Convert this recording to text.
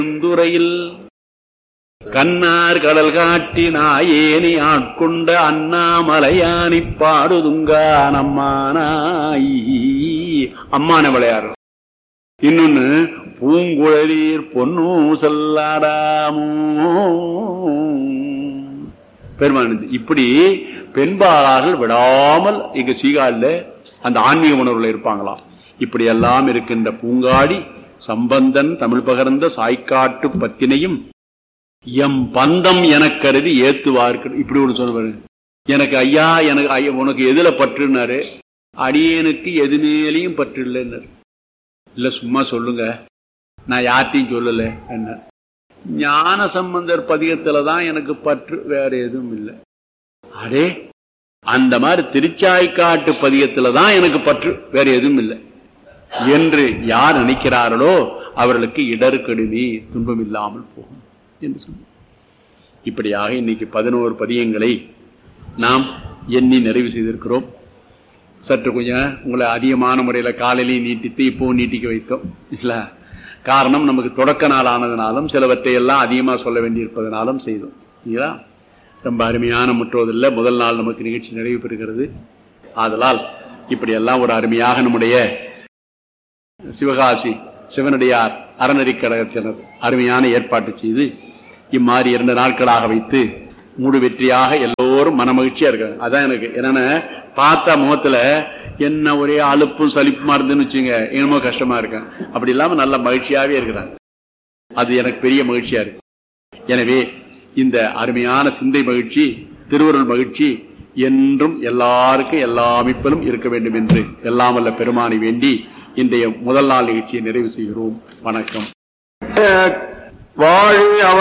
துறையில் கண்ணார் கடல் காட்டி நாயேனி ஆட்கொண்ட அண்ணாமலையானி பாடுதுங்கா நம்மானாய் அம்மான விளையாடுறோம் இன்னொன்னு பூங்குழலீர் பொன்னு செல்லாடாமோ பெருமானது இப்படி பெண்பாளர்கள் விடாமல் இங்க சீகாழில அந்த ஆன்மீக உணர்வுல இருப்பாங்களாம் இப்படி எல்லாம் இருக்கின்ற பூங்காடி சம்பந்தன் தமிழ் பகர்ந்த சாய்க்காட்டு பத்தினையும் எம் பந்தம் எனக் கருதி ஏத்துவார்கள் இப்படி ஒண்ணு சொல்லுவாரு எனக்கு ஐயா எனக்கு ஐயா, உனக்கு எதுல பற்றுனாரு அடியேனுக்கு எது மேலேயும் பற்று இல்லைன்னாரு இல்ல சும்மா சொல்லுங்க நான் யார்ட்டையும் சொல்லல என்ன ஞான சம்பந்தர் பதிகத்துல தான் எனக்கு பற்று வேற எதுவும் இல்லை அடே அந்த மாதிரி திருச்சாய்க்காட்டு பதிகத்துல தான் எனக்கு பற்று வேற எதுவும் இல்லை என்று யார் நினைக்கிறார்களோ அவர்களுக்கு இடர் கடுமை துன்பம் இல்லாமல் போகும் என்று சொன்னார் இப்படியாக இன்னைக்கு பதினோரு பதியங்களை நாம் எண்ணி நிறைவு செய்திருக்கிறோம் சற்று கொஞ்சம் உங்களை அதிகமான முறையில் காலையிலையும் நீட்டித்து இப்போவும் நீட்டிக்க வைத்தோம் இல்ல காரணம் நமக்கு தொடக்க நாள் ஆனதுனாலும் சிலவற்றை எல்லாம் அதிகமாக சொல்ல வேண்டியிருப்பதனாலும் செய்தோம் இல்லையா ரொம்ப அருமையான முற்றோதில் முதல் நாள் நமக்கு நிகழ்ச்சி நிறைவு பெறுகிறது ஆதலால் இப்படியெல்லாம் ஒரு அருமையாக நம்முடைய சிவகாசி சிவனடியார் அறநெறி கழகத்தினர் அருமையான ஏற்பாட்டு செய்து இம்மாதிரி இரண்டு நாட்களாக வைத்து மூடு வெற்றியாக எல்லோரும் மனமகிழ்ச்சியா இருக்காங்க அதான் எனக்கு என்னன்னா பார்த்த முகத்துல என்ன ஒரே அலுப்பும் சலிப்புமா இருந்துன்னு வச்சுங்க என்னமோ கஷ்டமா இருக்கேன் அப்படி இல்லாம நல்ல மகிழ்ச்சியாவே இருக்கிறாங்க அது எனக்கு பெரிய மகிழ்ச்சியா இருக்கு எனவே இந்த அருமையான சிந்தை மகிழ்ச்சி திருவருள் மகிழ்ச்சி என்றும் எல்லாருக்கும் எல்லா அமைப்பிலும் இருக்க வேண்டும் என்று எல்லாம் வல்ல பெருமானை வேண்டி இன்றைய முதல் நாள் நிகழ்ச்சியை நிறைவு செய்கிறோம் வணக்கம் வாழி அவர்